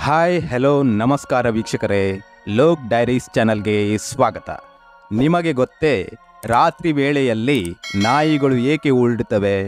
hi hello ನಮಸ್ಕಾರ ವೀಕ್ಷಕರೇ Lok diaries ಚಾನಲ್ಗೆ ಸ್ವಾಗತ ನಿಮಗೆ ಗೊತ್ತೇ ರಾತ್ರಿ ವೇಳೆಯಲ್ಲಿ ನಾಯಿಗಳು ಏಕೆ ಉರುಳುತ್ತವೆ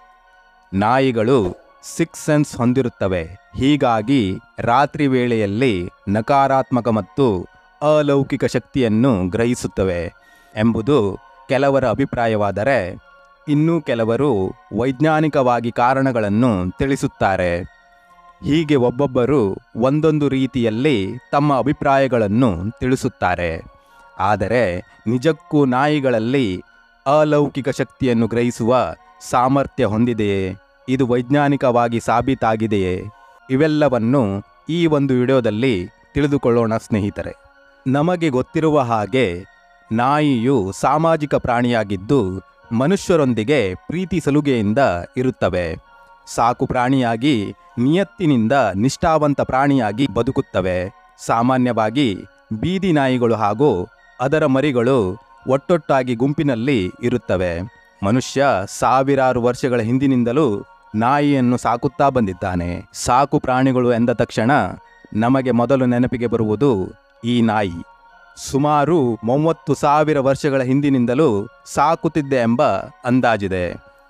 ನಾಯಿಗಳು ಸಿಕ್ಸ್ ಸೆನ್ಸ್ ಹೊಂದಿರುತ್ತವೆ ಹೀಗಾಗಿ ರಾತ್ರಿ ವೇಳೆಯಲ್ಲಿ ನಕಾರಾತ್ಮಕ ಮತ್ತು ಅಲೌಕಿಕ ಶಕ್ತಿಯನ್ನು ಗ್ರಹಿಸುತ್ತವೆ ಎಂಬುದು ಕೆಲವರ ಅಭಿಪ್ರಾಯವಾದರೆ ಇನ್ನೂ ಕೆಲವರು ವೈಜ್ಞಾನಿಕವಾಗಿ ಕಾರಣಗಳನ್ನು ತಿಳಿಸುತ್ತಾರೆ ಹೀಗೆ ಒಬ್ಬೊಬ್ಬರು ಒಂದೊಂದು ರೀತಿಯಲ್ಲಿ ತಮ್ಮ ಅಭಿಪ್ರಾಯಗಳನ್ನು ತಿಳಿಸುತ್ತಾರೆ ಆದರೆ ನಿಜಕ್ಕೂ ನಾಯಿಗಳಲ್ಲಿ ಅಲೌಕಿಕ ಶಕ್ತಿಯನ್ನು ಗ್ರಹಿಸುವ ಸಾಮರ್ಥ್ಯ ಹೊಂದಿದೆಯೇ ಇದು ವೈಜ್ಞಾನಿಕವಾಗಿ ಸಾಬೀತಾಗಿದೆಯೇ ಇವೆಲ್ಲವನ್ನು ಈ ಒಂದು ವಿಡಿಯೋದಲ್ಲಿ ತಿಳಿದುಕೊಳ್ಳೋಣ ಸ್ನೇಹಿತರೆ ನಮಗೆ ಗೊತ್ತಿರುವ ಹಾಗೆ ನಾಯಿಯು ಸಾಮಾಜಿಕ ಪ್ರಾಣಿಯಾಗಿದ್ದು ಮನುಷ್ಯರೊಂದಿಗೆ ಪ್ರೀತಿ ಸಲುಗೆಯಿಂದ ಇರುತ್ತವೆ ಸಾಕು ಪ್ರಾಣಿಯಾಗಿ ನಿಯತ್ತಿನಿಂದ ನಿಷ್ಠಾವಂತ ಪ್ರಾಣಿಯಾಗಿ ಬದುಕುತ್ತವೆ ಸಾಮಾನ್ಯವಾಗಿ ಬೀದಿ ನಾಯಿಗಳು ಹಾಗೂ ಅದರ ಮರಿಗಳು ಒಟ್ಟೊಟ್ಟಾಗಿ ಗುಂಪಿನಲ್ಲಿ ಇರುತ್ತವೆ ಮನುಷ್ಯ ಸಾವಿರಾರು ವರ್ಷಗಳ ಹಿಂದಿನಿಂದಲೂ ನಾಯಿಯನ್ನು ಸಾಕುತ್ತಾ ಬಂದಿದ್ದಾನೆ ಸಾಕು ಪ್ರಾಣಿಗಳು ಎಂದ ತಕ್ಷಣ ನಮಗೆ ಮೊದಲು ನೆನಪಿಗೆ ಬರುವುದು ಈ ನಾಯಿ ಸುಮಾರು ಮೂವತ್ತು ಸಾವಿರ ವರ್ಷಗಳ ಹಿಂದಿನಿಂದಲೂ ಸಾಕುತ್ತಿದ್ದೆ ಎಂಬ ಅಂದಾಜಿದೆ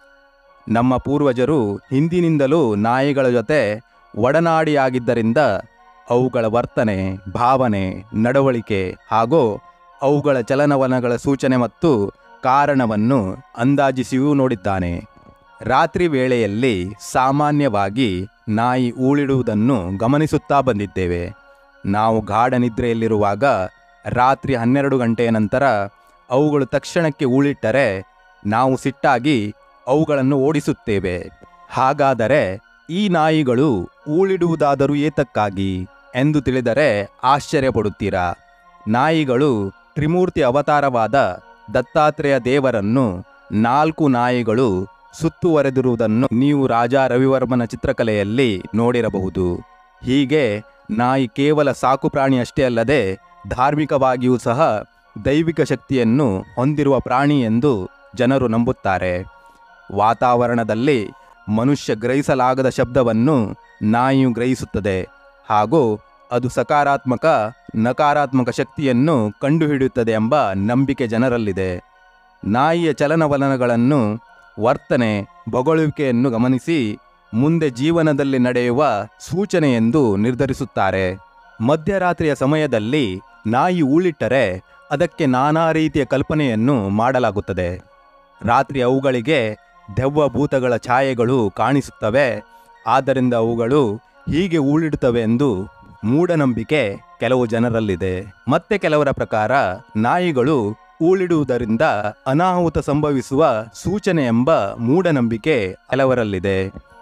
ನಮ್ಮ ಪೂರ್ವಜರು ಹಿಂದಿನಿಂದಲೂ ನಾಯಿಗಳ ಜೊತೆ ಒಡನಾಡಿಯಾಗಿದ್ದರಿಂದ ಅವುಗಳ ವರ್ತನೆ ಭಾವನೆ ನಡವಳಿಕೆ ಹಾಗೂ ಅವುಗಳ ಚಲನವಲನಗಳ ಸೂಚನೆ ಮತ್ತು ಕಾರಣವನ್ನು ಅಂದಾಜಿಸಿಯೂ ನೋಡಿದ್ದಾನೆ ರಾತ್ರಿ ವೇಳೆಯಲ್ಲಿ ಸಾಮಾನ್ಯವಾಗಿ ನಾಯಿ ಊಳಿಡುವುದನ್ನು ಗಮನಿಸುತ್ತಾ ಬಂದಿದ್ದೇವೆ ನಾವು ಗಾಢ ನಿದ್ರೆಯಲ್ಲಿರುವಾಗ ರಾತ್ರಿ ಹನ್ನೆರಡು ಗಂಟೆಯ ನಂತರ ಅವುಗಳು ತಕ್ಷಣಕ್ಕೆ ಊಳಿಟ್ಟರೆ ನಾವು ಸಿಟ್ಟಾಗಿ ಅವುಗಳನ್ನು ಓಡಿಸುತ್ತೇವೆ ಹಾಗಾದರೆ ಈ ನಾಯಿಗಳು ಊಳಿಡುವುದಾದರೂ ಏತಕ್ಕಾಗಿ ಎಂದು ತಿಳಿದರೆ ಆಶ್ಚರ್ಯಪಡುತ್ತೀರಾ ನಾಯಿಗಳು ತ್ರಿಮೂರ್ತಿ ಅವತಾರವಾದ ದತ್ತಾತ್ರೇಯ ದೇವರನ್ನು ನಾಲ್ಕು ನಾಯಿಗಳು ಸುತ್ತುವರೆದಿರುವುದನ್ನು ನೀವು ರಾಜ ರವಿವರ್ಮನ ಚಿತ್ರಕಲೆಯಲ್ಲಿ ನೋಡಿರಬಹುದು ಹೀಗೆ ನಾಯಿ ಕೇವಲ ಸಾಕು ಪ್ರಾಣಿ ಅಷ್ಟೇ ಅಲ್ಲದೆ ಧಾರ್ಮಿಕವಾಗಿಯೂ ಸಹ ದೈವಿಕ ಶಕ್ತಿಯನ್ನು ಹೊಂದಿರುವ ಪ್ರಾಣಿ ಎಂದು ಜನರು ನಂಬುತ್ತಾರೆ ವಾತಾವರಣದಲ್ಲಿ ಮನುಷ್ಯ ಗ್ರಹಿಸಲಾಗದ ಶಬ್ದವನ್ನು ನಾಯಿಯು ಗ್ರಹಿಸುತ್ತದೆ ಹಾಗೂ ಅದು ಸಕಾರಾತ್ಮಕ ನಕಾರಾತ್ಮಕ ಶಕ್ತಿಯನ್ನು ಕಂಡುಹಿಡಿಯುತ್ತದೆ ಎಂಬ ನಂಬಿಕೆ ಜನರಲ್ಲಿದೆ ನಾಯಿಯ ಚಲನವಲನಗಳನ್ನು ವರ್ತನೆ ಬೊಗಳುವಿಕೆಯನ್ನು ಗಮನಿಸಿ ಮುಂದೆ ಜೀವನದಲ್ಲಿ ನಡೆಯುವ ಸೂಚನೆ ಎಂದು ನಿರ್ಧರಿಸುತ್ತಾರೆ ಮಧ್ಯರಾತ್ರಿಯ ಸಮಯದಲ್ಲಿ ನಾಯಿ ಊಳಿಟ್ಟರೆ ಅದಕ್ಕೆ ನಾನಾ ರೀತಿಯ ಕಲ್ಪನೆಯನ್ನು ಮಾಡಲಾಗುತ್ತದೆ ರಾತ್ರಿ ಅವುಗಳಿಗೆ ದೆವ್ವ ಭೂತಗಳ ಛಾಯೆಗಳು ಕಾಣಿಸುತ್ತವೆ ಆದ್ದರಿಂದ ಅವುಗಳು ಹೀಗೆ ಊಳಿಡುತ್ತವೆ ಎಂದು ಮೂಢನಂಬಿಕೆ ಕೆಲವು ಜನರಲ್ಲಿದೆ ಮತ್ತೆ ಕೆಲವರ ಪ್ರಕಾರ ನಾಯಿಗಳು ಊಳಿಡುವುದರಿಂದ ಅನಾಹುತ ಸಂಭವಿಸುವ ಸೂಚನೆ ಎಂಬ ಮೂಢನಂಬಿಕೆ ಕೆಲವರಲ್ಲಿದೆ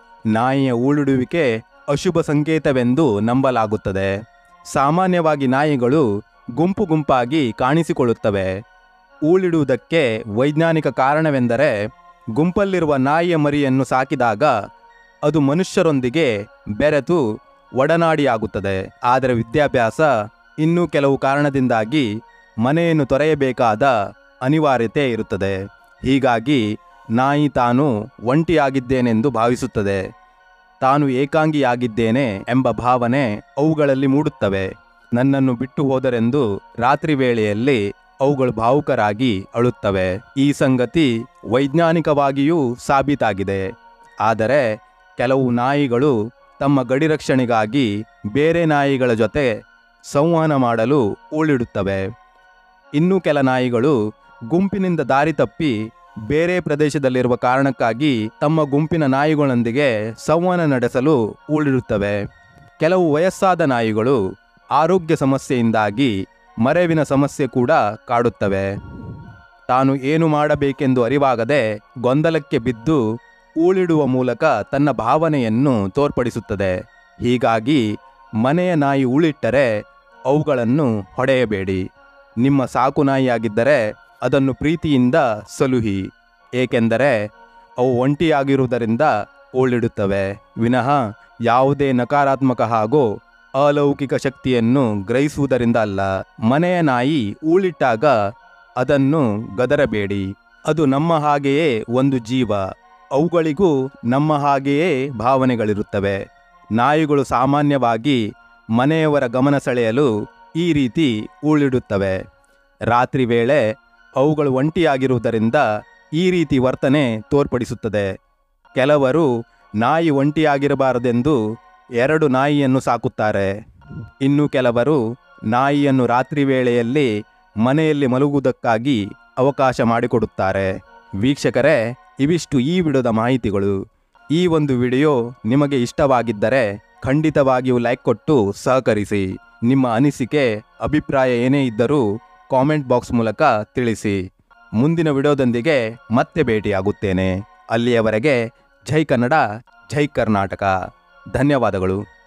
ನಾಯಿಯ ಊಳಿಡುವಿಕೆ ಅಶುಭ ಸಂಕೇತವೆಂದು ನಂಬಲಾಗುತ್ತದೆ ಸಾಮಾನ್ಯವಾಗಿ ನಾಯಿಗಳು ಗುಂಪು ಗುಂಪಾಗಿ ಕಾಣಿಸಿಕೊಳ್ಳುತ್ತವೆ ಊಳಿಡುವುದಕ್ಕೆ ವೈಜ್ಞಾನಿಕ ಕಾರಣವೆಂದರೆ ಗುಂಪಲ್ಲಿರುವ ನಾಯಿಯ ಮರಿಯನ್ನು ಸಾಕಿದಾಗ ಅದು ಮನುಷ್ಯರೊಂದಿಗೆ ಬೆರೆತು ಒಡನಾಡಿಯಾಗುತ್ತದೆ ಆದರೆ ವಿದ್ಯಾಭ್ಯಾಸ ಇನ್ನೂ ಕೆಲವು ಕಾರಣದಿಂದಾಗಿ ಮನೆಯನ್ನು ತೊರೆಯಬೇಕಾದ ಅನಿವಾರ್ಯತೆ ಇರುತ್ತದೆ ಹೀಗಾಗಿ ನಾಯಿ ತಾನು ಒಂಟಿಯಾಗಿದ್ದೇನೆಂದು ಭಾವಿಸುತ್ತದೆ ತಾನು ಏಕಾಂಗಿಯಾಗಿದ್ದೇನೆ ಎಂಬ ಭಾವನೆ ಅವುಗಳಲ್ಲಿ ಮೂಡುತ್ತವೆ ನನ್ನನ್ನು ಬಿಟ್ಟು ಹೋದರೆಂದು ರಾತ್ರಿ ವೇಳೆಯಲ್ಲಿ ಅವುಗಳು ಭಾವುಕರಾಗಿ ಅಳುತ್ತವೆ ಈ ಸಂಗತಿ ವೈಜ್ಞಾನಿಕವಾಗಿಯೂ ಸಾಬೀತಾಗಿದೆ ಆದರೆ ಕೆಲವು ನಾಯಿಗಳು ತಮ್ಮ ಗಡಿ ರಕ್ಷಣೆಗಾಗಿ ಬೇರೆ ನಾಯಿಗಳ ಜೊತೆ ಸಂವಹನ ಮಾಡಲು ಊಳಿಡುತ್ತವೆ ಇನ್ನು ಕೆಲ ನಾಯಿಗಳು ಗುಂಪಿನಿಂದ ದಾರಿ ತಪ್ಪಿ ಬೇರೆ ಪ್ರದೇಶದಲ್ಲಿರುವ ಕಾರಣಕ್ಕಾಗಿ ತಮ್ಮ ಗುಂಪಿನ ನಾಯಿಗಳೊಂದಿಗೆ ಸಂವಹನ ನಡೆಸಲು ಊಳಿಡುತ್ತವೆ ಕೆಲವು ವಯಸ್ಸಾದ ನಾಯಿಗಳು ಆರೋಗ್ಯ ಸಮಸ್ಯೆಯಿಂದಾಗಿ ಮರೆವಿನ ಸಮಸ್ಯೆ ಕೂಡ ಕಾಡುತ್ತವೆ ತಾನು ಏನು ಮಾಡಬೇಕೆಂದು ಅರಿವಾಗದೆ ಗೊಂದಲಕ್ಕೆ ಬಿದ್ದು ಊಳಿಡುವ ಮೂಲಕ ತನ್ನ ಭಾವನೆಯನ್ನು ತೋರ್ಪಡಿಸುತ್ತದೆ ಹೀಗಾಗಿ ಮನೆಯ ನಾಯಿ ಉಳಿಟ್ಟರೆ ಅವುಗಳನ್ನು ಹೊಡೆಯಬೇಡಿ ನಿಮ್ಮ ಸಾಕು ನಾಯಿಯಾಗಿದ್ದರೆ ಅದನ್ನು ಪ್ರೀತಿಯಿಂದ ಸಲುಹಿ ಏಕೆಂದರೆ ಅವು ಒಂಟಿಯಾಗಿರುವುದರಿಂದ ಊಳಿಡುತ್ತವೆ ವಿನಃ ಯಾವುದೇ ನಕಾರಾತ್ಮಕ ಹಾಗೂ ಅಲೌಕಿಕ ಶಕ್ತಿಯನ್ನು ಗ್ರಹಿಸುವುದರಿಂದ ಅಲ್ಲ ಮನೆಯ ನಾಯಿ ಊಳಿಟ್ಟಾಗ ಅದನ್ನು ಗದರಬೇಡಿ ಅದು ನಮ್ಮ ಹಾಗೆಯೇ ಒಂದು ಜೀವ ಅವುಗಳಿಗೂ ನಮ್ಮ ಹಾಗೆಯೇ ಭಾವನೆಗಳಿರುತ್ತವೆ ನಾಯಿಗಳು ಸಾಮಾನ್ಯವಾಗಿ ಮನೆಯವರ ಗಮನ ಸೆಳೆಯಲು ಈ ರೀತಿ ಊಳಿಡುತ್ತವೆ ರಾತ್ರಿ ವೇಳೆ ಅವುಗಳು ಒಂಟಿಯಾಗಿರುವುದರಿಂದ ಈ ರೀತಿ ವರ್ತನೆ ತೋರ್ಪಡಿಸುತ್ತದೆ ಕೆಲವರು ನಾಯಿ ಒಂಟಿಯಾಗಿರಬಾರದೆಂದು ಎರಡು ನಾಯಿಯನ್ನು ಸಾಕುತ್ತಾರೆ ಇನ್ನು ಕೆಲವರು ನಾಯಿಯನ್ನು ರಾತ್ರಿ ವೇಳೆಯಲ್ಲಿ ಮನೆಯಲ್ಲಿ ಮಲಗುವುದಕ್ಕಾಗಿ ಅವಕಾಶ ಮಾಡಿಕೊಡುತ್ತಾರೆ ವೀಕ್ಷಕರೇ ಇವಿಷ್ಟು ಈ ವಿಡಿಯೋದ ಮಾಹಿತಿಗಳು ಈ ಒಂದು ವಿಡಿಯೋ ನಿಮಗೆ ಇಷ್ಟವಾಗಿದ್ದರೆ ಖಂಡಿತವಾಗಿಯೂ ಲೈಕ್ ಕೊಟ್ಟು ಸಹಕರಿಸಿ ನಿಮ್ಮ ಅನಿಸಿಕೆ ಅಭಿಪ್ರಾಯ ಏನೇ ಇದ್ದರೂ ಕಾಮೆಂಟ್ ಬಾಕ್ಸ್ ಮೂಲಕ ತಿಳಿಸಿ ಮುಂದಿನ ವಿಡಿಯೋದೊಂದಿಗೆ ಮತ್ತೆ ಭೇಟಿಯಾಗುತ್ತೇನೆ ಅಲ್ಲಿಯವರೆಗೆ ಜೈ ಕನ್ನಡ ಜೈ ಕರ್ನಾಟಕ ಧನ್ಯವಾದಗಳು